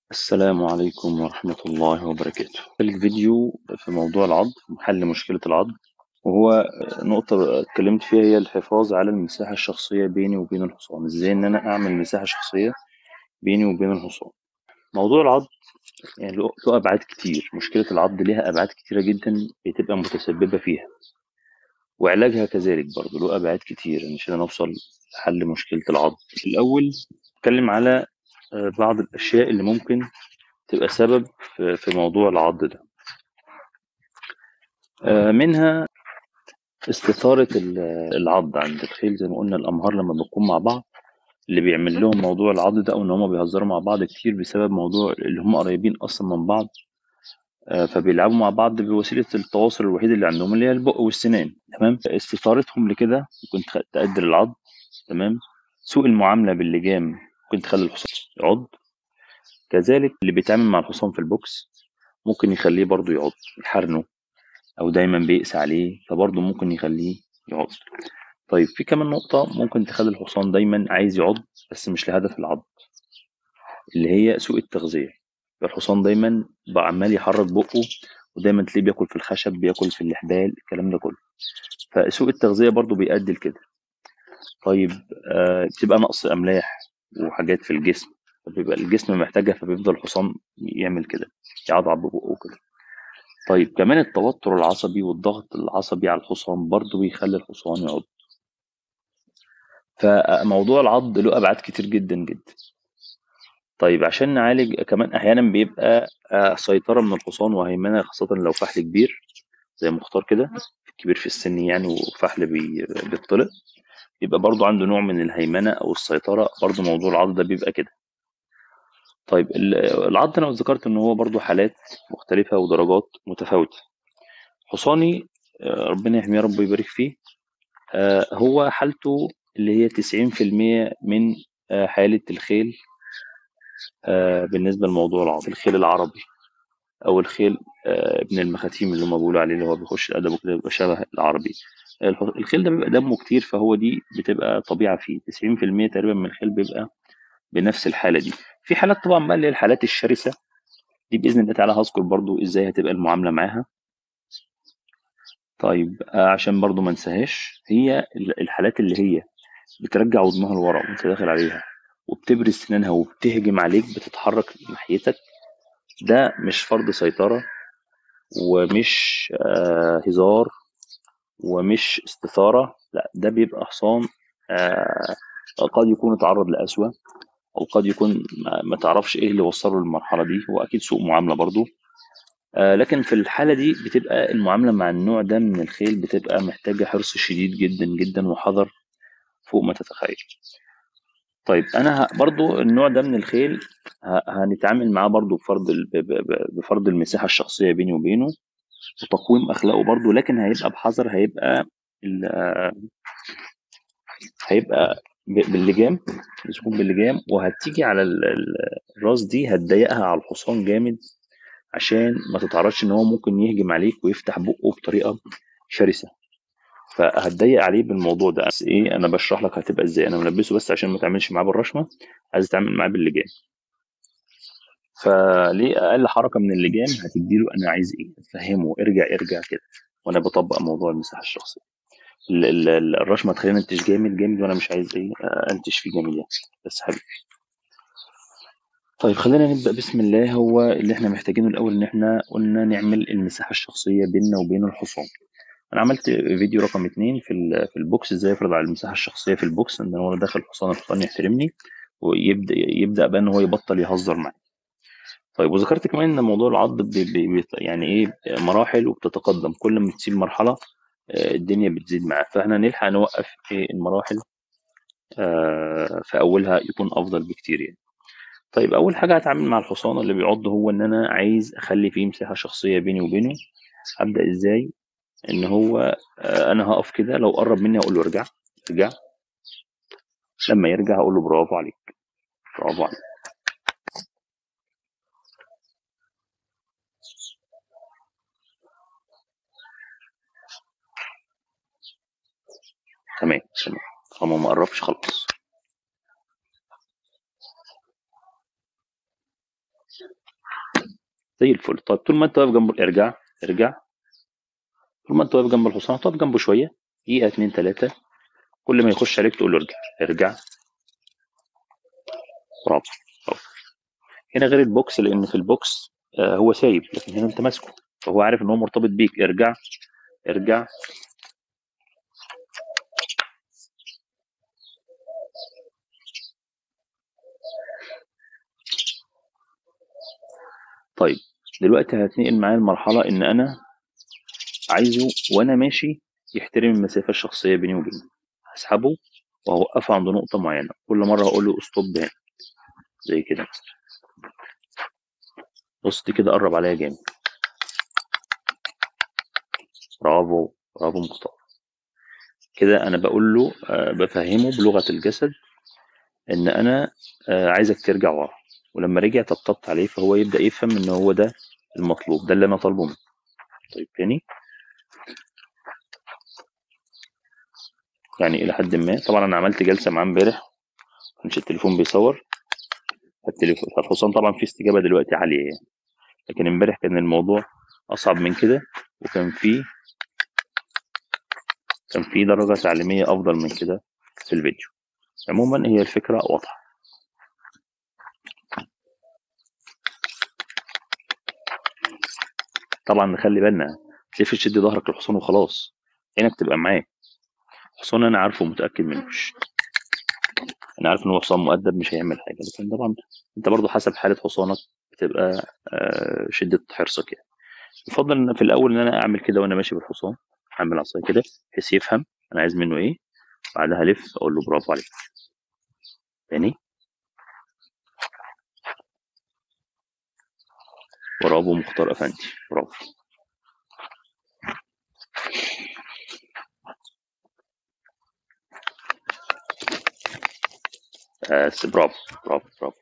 السلام عليكم ورحمة الله وبركاته الفيديو في موضوع العض حل مشكلة العض وهو نقطة اتكلمت فيها هي الحفاظ على المساحة الشخصية بيني وبين الحصان ازاي ان انا اعمل مساحة شخصية بيني وبين الحصان موضوع العض يعني له له ابعاد كتير مشكلة العض ليها ابعاد كتيرة جدا بتبقى متسببة فيها وعلاجها كذلك برضه له ابعاد كتير عشان نوصل لحل مشكلة العض الاول اتكلم على آه، بعض الاشياء اللي ممكن تبقى سبب في في موضوع العض ده آه، منها استثارة ال- العض عند الخيل زي ما قلنا الأمهار لما بتكون مع بعض اللي بيعمل لهم موضوع العض ده أو إن هما بيهزروا مع بعض كتير بسبب موضوع اللي هم قريبين أصلا من بعض آه، فبيلعبوا مع بعض بوسيلة التواصل الوحيدة اللي عندهم اللي هي البق والسنان تمام استثارتهم لكده ممكن تخ- تؤدي للعض تمام سوء المعاملة باللجام ممكن تخلي الحصان يعض كذلك اللي بيتعامل مع الحصان في البوكس ممكن يخليه برضه يعض يحرنه أو دايما بيقسى عليه فبرضه ممكن يخليه يعض طيب في كمان نقطة ممكن تخلي الحصان دايما عايز يعض بس مش لهدف العض اللي هي سوء التغذية الحصان دايما بقى عمال يحرك بقه ودايما تلاقيه بياكل في الخشب بياكل في الحبال الكلام ده كله فسوء التغذية برضه بيؤدي لكده طيب آه بتبقى نقص أملاح وحاجات في الجسم فبيبقى الجسم محتاجها فبيفضل الحصان يعمل كده يعضعض ببقه كده طيب كمان التوتر العصبي والضغط العصبي على الحصان برضه بيخلي الحصان يعض فموضوع العض له أبعاد كتير جدا جدا طيب عشان نعالج كمان أحيانا بيبقى آه، سيطرة من الحصان وهيمنة خاصة لو فحل كبير زي مختار كده كبير في السن يعني وفحل بي- بيطلق يبقى برضو عنده نوع من الهيمنة أو السيطرة برضو موضوع العض ده بيبقى كده طيب ال- العض أنا ذكرت إن هو برضو حالات مختلفة ودرجات متفاوتة حصاني آه، ربنا يحميه رب ويبارك فيه آه، هو حالته اللي هي 90% من آه، حالة الخيل آه، بالنسبة لموضوع العض الخيل العربي أو الخيل آه، ابن المخاتيم اللي هم بيقولوا عليه اللي هو بيخش الأدب وكده بيبقى شبه العربي الح- الخيل ده بيبقى دمه كتير فهو دي بتبقى طبيعة فيه 90% تقريبا من الخيل بيبقى بنفس الحالة دي في حالات طبعا بقى اللي هي الحالات الشرسة دي بإذن الله تعالى هذكر برضو إزاي هتبقى المعاملة معاها طيب آه، عشان برضو ما انساهاش هي ال- الحالات اللي هي بترجع ودنها لورا وانت داخل عليها وبتبرز سنانها وبتهجم عليك بتتحرك ناحيتك ده مش فرض سيطرة ومش آه هزار ومش استثارة لا ده بيبقى حصان آه قد يكون اتعرض لأسوأ أو قد يكون ما ما تعرفش إيه اللي وصله للمرحلة دي هو أكيد سوء معاملة برضو آه لكن في الحالة دي بتبقى المعاملة مع النوع ده من الخيل بتبقى محتاجة حرص شديد جدا جدا وحذر فوق ما تتخيل طيب أنا ه- برضو النوع ده من الخيل ه- هنتعامل معاه برضو بفرض ال- ب- ب- ب- بفرض المساحة الشخصية بيني وبينه وتقويم أخلاقه برضو لكن هيبقى بحذر هيبقى ال- آه، هيبقى ب- باللجام بتكون باللجام وهتيجي على ال- ال- الراس دي هتضايقها على الحصان جامد عشان ما تتعرضش ان هو ممكن يهجم عليك ويفتح بقه بطريقه شرسه فهتضايق عليه بالموضوع ده بس ايه انا بشرح لك هتبقى ازاي انا ملبسه بس عشان ما تعملش معاه بالرشمه عايز تتعامل معاه باللجام فليه اقل حركه من اللجام هتديله انا عايز ايه تفهمه ارجع ارجع كده وانا بطبق موضوع المساحه الشخصيه ال- ال- ال- الرشمه تخليني انتش جامد جامد وانا مش عايز ايه آه، انتش فيه جامد يعني بس حبيبي طيب خلينا نبدأ بسم الله هو اللي احنا محتاجينه الأول إن احنا قلنا نعمل المساحة الشخصية بيننا وبين الحصان أنا عملت فيديو رقم اتنين في ال- في البوكس إزاي أفرض على المساحة الشخصية في البوكس إن أنا وأنا داخل الحصان الحصان يحترمني ويبدأ يبدأ بقى إن هو يبطل يهزر معايا طيب وذكرت كمان إن موضوع العض بي بي بي- يعني إيه مراحل وبتتقدم كل ما تسيب مرحلة آه، الدنيا بتزيد معاه فاحنا نلحق نوقف إيه المراحل آه، في أولها يكون أفضل بكتير يعني طيب أول حاجة هاتعامل مع الحصان اللي بيعض هو إن أنا عايز أخلي فيه مساحة شخصية بيني وبينه هبدأ إزاي إن هو آه، أنا هقف كده لو قرب مني هقول له ارجع ارجع لما يرجع هقول له برافو عليك برافو عليك تمام تمام طالما ما قربش خلاص زي الفل طيب طول ما انت واقف جنبه ارجع ارجع طول ما انت واقف جنب الحصان تقف جنبه شويه دقيقه اتنين تلاته كل ما يخش عليك تقول له ارجع ارجع برافو برافو هنا غير البوكس لان في البوكس آه هو سايب لكن هنا انت ماسكه فهو عارف ان هو مرتبط بيك ارجع ارجع طيب دلوقتي هتنقل معايا المرحلة إن أنا عايزه وأنا ماشي يحترم المسافة الشخصية بيني وبينه هسحبه وهوقفه عند نقطة معينة كل مرة هقول له ستوب هنا زي كده مثلا بص دي كده قرب عليا جامد برافو برافو مختار كده أنا بقول له آه بفهمه بلغة الجسد إن أنا آه عايزك ترجع ورا ولما رجع طبطبت عليه فهو يبدأ يفهم إن هو ده المطلوب ده اللي أنا طالبه منه طيب تاني يعني إلى حد ما طبعا أنا عملت جلسة معاه امبارح كانش التليفون بيصور التليفون فالحصان طبعا فيه استجابة دلوقتي عالية يعني لكن امبارح كان الموضوع أصعب من كده وكان فيه كان في درجة تعليمية أفضل من كده في الفيديو عموما هي الفكرة واضحة طبعا نخلي بالنا تلف تشد ظهرك للحصان وخلاص عينك تبقى معاه الحصان انا عارفه ومتاكد منه انا عارف ان هو حصان مؤدب مش هيعمل حاجه لكن طبعا انت برضو حسب حاله حصانك بتبقى آه، شده حرصك يعني يفضل ان في الاول ان انا اعمل كده وانا ماشي بالحصان اعمل عصايه كده بحيث يفهم انا عايز منه ايه بعدها الف اقول له برافو عليك تاني برافو مختار افندي برافو بس برافو برافو برافو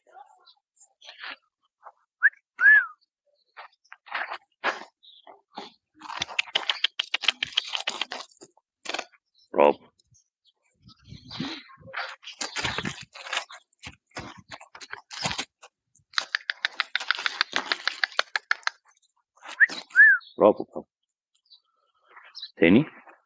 برافو برافو برافو تاني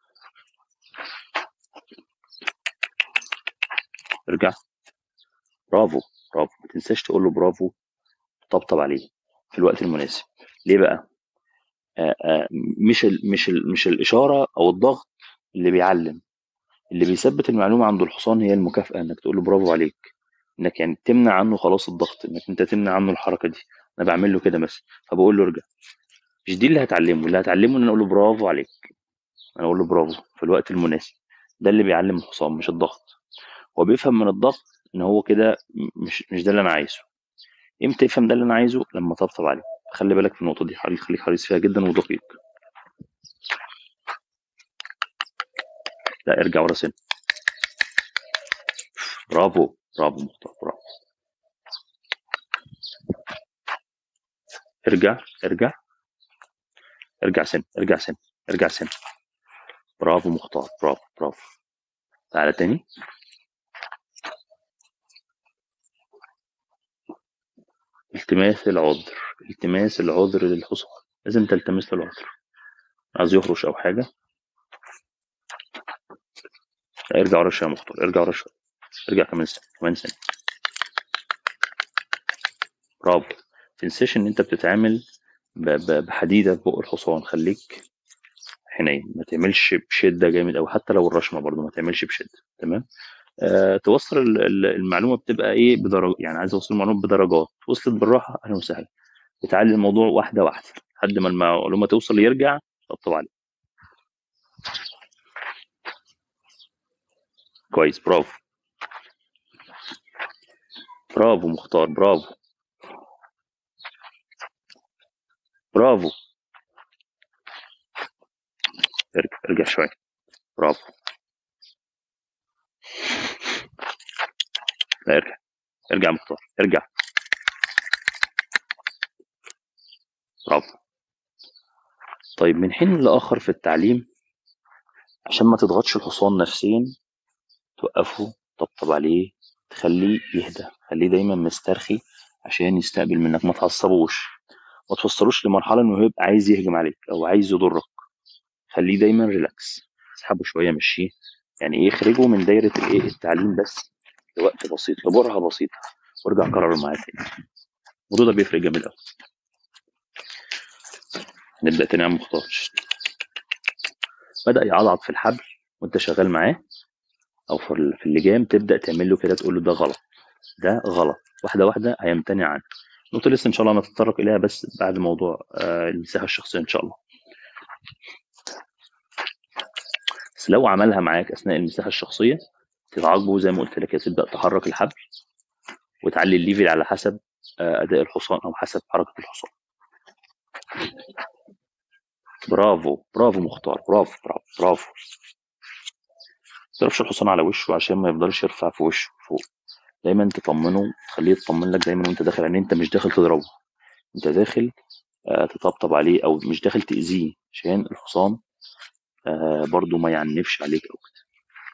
ارجع برافو برافو ما تنساش تقول له برافو طبطب عليه في الوقت المناسب ليه بقى آآ آآ مش ال مش ال مش الإشارة أو الضغط اللي بيعلّم، اللي بيثبّت المعلومة عند الحصان هي المكافأة، إنك تقول له برافو عليك، إنك يعني تمنع عنه خلاص الضغط، إنك أنت تمنع عنه الحركة دي، أنا باعمل له كده مثلًا، فباقول له ارجع، مش دي اللي هتعلّمه، اللي هتعلّمه إن أنا أقول له برافو عليك، أنا أقول له برافو في الوقت المناسب، ده اللي بيعلّم الحصان مش الضغط، هو بيفهم من الضغط إن هو كده مش مش ده اللي أنا عايزه، إمتى يفهم ده اللي أنا عايزه؟ لمّا أطبطب عليه، خلّي بالك في النقطة دي خلّيك خلّيك حريص فيها جدًا ودقيق. لأ ارجع ورا سِنّة. برافو، برافو مختار، برافو. ارجع، ارجع. ارجع سِنّة، ارجع سِنّة، ارجع سِنّة. برافو مختار، برافو، برافو. تعالَ تاني. التماس العذر، التماس العذر للحصان، لازم تلتمس له العذر. عايز يهرش أو حاجة لأ ارجع ورا شوية يا مختار، ارجع ورا شوية، ارجع كمان سِنّة، كمان سِنّة. برافو، ما تنساش إن أنت بتتعامل ب ب بحديدة في بُق الحصان، خلّيك حنين، ما تعملش بشدة جامد أوي، حتى لو الرشمة برضه ما تعملش بشدة، تمام؟ آآ توصّل ال ال المعلومة بتبقى إيه بدرج يعني عايز أوصّل المعلومة بدرجات، وصلت بالراحة أهلًا وسهلًا، بتعلّي الموضوع واحدة واحدة لحد ما المعلومة توصل يرجع طبطب عليه. كويس برافو. برافو مختار، برافو. برافو. ارجع، ارجع شوية، برافو. لأ ارجع، ارجع يا مختار، ارجع. برافو. طيب من حين لآخر في التعليم عشان ما تضغطش الحصان نفسيًا، توقّفه، تطبطب عليه، تخلّيه يهدى، خلّيه دايمًا مسترخي عشان يستقبل منك ما تعصبوش ما توصلوش لمرحله انه يبقى عايز يهجم عليك او عايز يضرك خليه دايما ريلاكس اسحبه شويه مشيه يعني ايه اخرجه من دايره الايه التعليم بس لوقت بسيط لبرهه بسيطه وارجع كرر معاه تاني الموضوع ده بيفرق جامد قوي نبدا تاني يا عم مختار بدا يعضعض في الحبل وانت شغال معاه او في ال- في اللجام تبدا تعمل له كده تقول له ده غلط ده غلط واحده واحده هيمتنع عنه نقطه لسه ان شاء الله نتطرق اليها بس بعد موضوع آه، المساحه الشخصيه ان شاء الله بس لو عملها معاك اثناء المساحه الشخصيه تتعاقبه زي ما قلت لك تبدا تحرك الحبل وتعلي الليفل على حسب آه، اداء الحصان او حسب حركه الحصان برافو برافو مختار برافو برافو برافو ما تضربش الحصان على وشه عشان ما يفضلش يرفع في وشه فوق دايما تطمنه تخليه يطمن لك دايما وانت داخل ان انت مش داخل تضربه انت داخل آه، تطبطب عليه او مش داخل تاذيه عشان الحصان آه، برضو ما يعنفش عليك او كده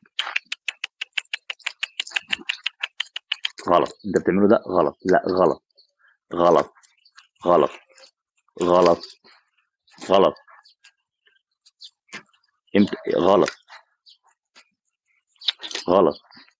غلط انت بتعمله ده غلط لا غلط غلط غلط غلط غلط امتى غلط غلط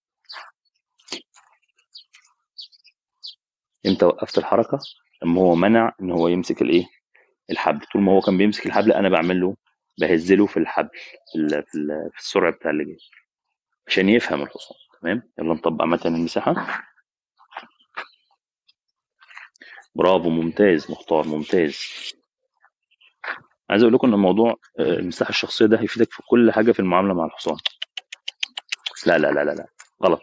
امتى وقفت الحركه لما هو منع ان هو يمسك الايه الحبل طول ما هو كان بيمسك الحبل انا بعمل له بهزله في الحبل في, ال- في, ال- في السرعه بتاع اللي جاي عشان يفهم الحصان تمام يلا نطبق مثلا المساحه برافو ممتاز مختار ممتاز عايز اقول لكم ان موضوع آه، المساحه الشخصيه ده هيفيدك في كل حاجه في المعامله مع الحصان لا لا لا لا لا غلط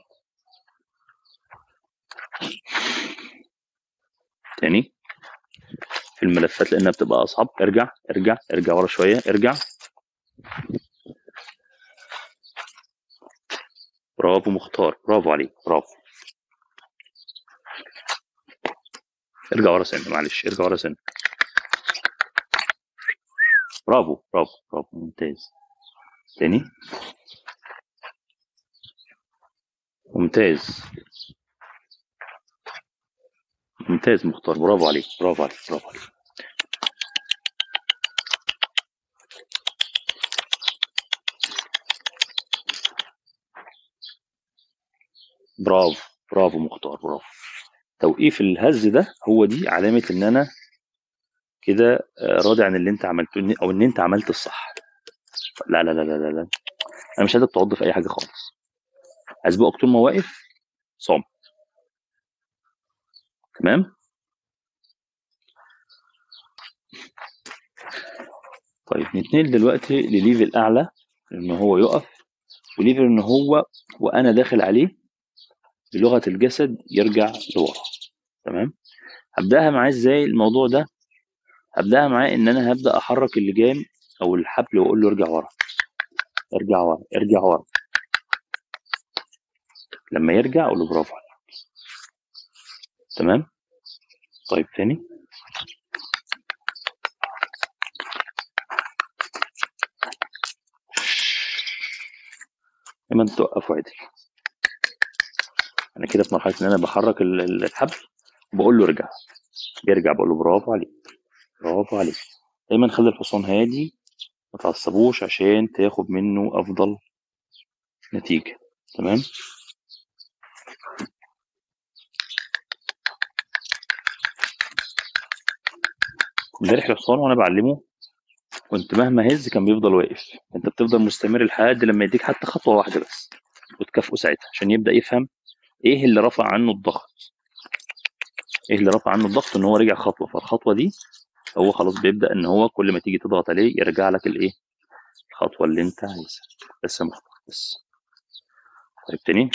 تاني في الملفات لانها بتبقى اصعب ارجع ارجع ارجع ورا شويه ارجع برافو مختار برافو عليك برافو ارجع ورا سنه معلش ارجع ورا سنه برافو برافو برافو ممتاز تاني ممتاز ممتاز مختار برافو عليك برافو عليك برافو عليك برافو برافو مختار برافو توقيف الهز ده هو دي علامة ان انا كده آه، راضي عن اللي انت عملته إن- او ان انت عملت الصح لا لا لا لا لا, لا. انا مش عايزك تعض في اي حاجة خالص اسبقك طول ما واقف صام تمام طيب نتنقل دلوقتي لليفل اعلى ان هو يقف وليفل ان هو وانا داخل عليه بلغة الجسد يرجع لورا تمام هبداها معاه ازاي الموضوع ده هبداها معاه ان انا هبدا احرك اللجام او الحبل واقول له ارجع ورا ارجع ورا ارجع ورا لما يرجع اقول له برافو عليك تمام طيب تاني لما توقف عدل انا كده في مرحله ان انا بحرك ال- ال- الحبل وبقول له ارجع بيرجع بقول له برافو عليك برافو عليك دايما خلي الحصان هادي ما تعصبوش عشان تاخد منه افضل نتيجه تمام امبارح الحصان وانا بعلمه كنت مهما هز كان بيفضل واقف انت بتفضل مستمر لحد لما يديك حتى خطوه واحده بس وتكافئه ساعتها عشان يبدا يفهم ايه اللي رفع عنه الضغط ايه اللي رفع عنه الضغط ان هو رجع خطوه فالخطوه دي هو خلاص بيبدا ان هو كل ما تيجي تضغط عليه يرجع لك الايه الخطوه اللي انت عايزها بس يا مختار بس طيب تاني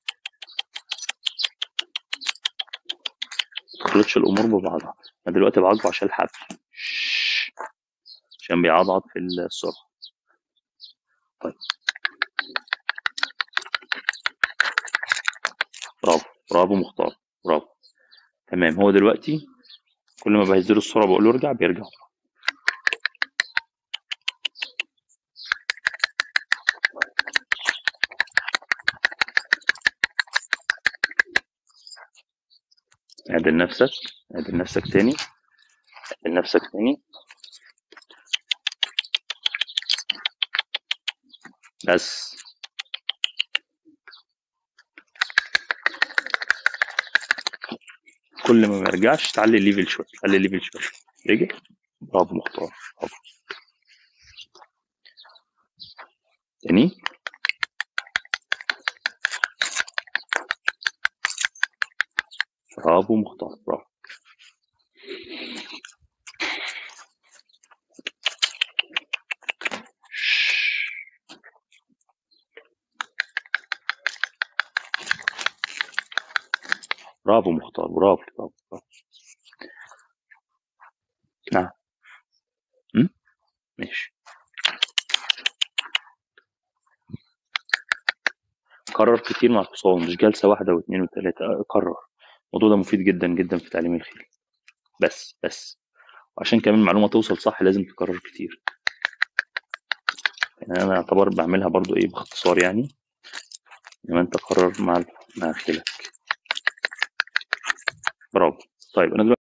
ما تخلطش الامور ببعضها انا دلوقتي بعاقبه عشان الحبل شش. عشان بيعضعض في السرعه طيب برافو برافو مختار برافو تمام هو دلوقتي كل ما بهزله السرعه بقول له ارجع بيرجع اعدل نفسك اعدل نفسك تاني اعدل نفسك تاني بس كل ما ما يرجعش تعلي الليفل شويه تعلي الليفل شويه رجع برافو مختار برافو تاني برافو مختار برافو برافو مختار برافو برافو, برافو. نعم م? ماشي كرر كتير مع الحصان مش جلسة واحدة واثنين وثلاثة آه، كرر الموضوع ده مفيد جدا جدا في تعليم الخيل بس بس وعشان كمان المعلومة توصل صح لازم تكرر كتير يعني أنا أعتبر بعملها برضو إيه باختصار يعني لما أنت تكرر مع مع خيلك برافو طيب أنا دلوقتي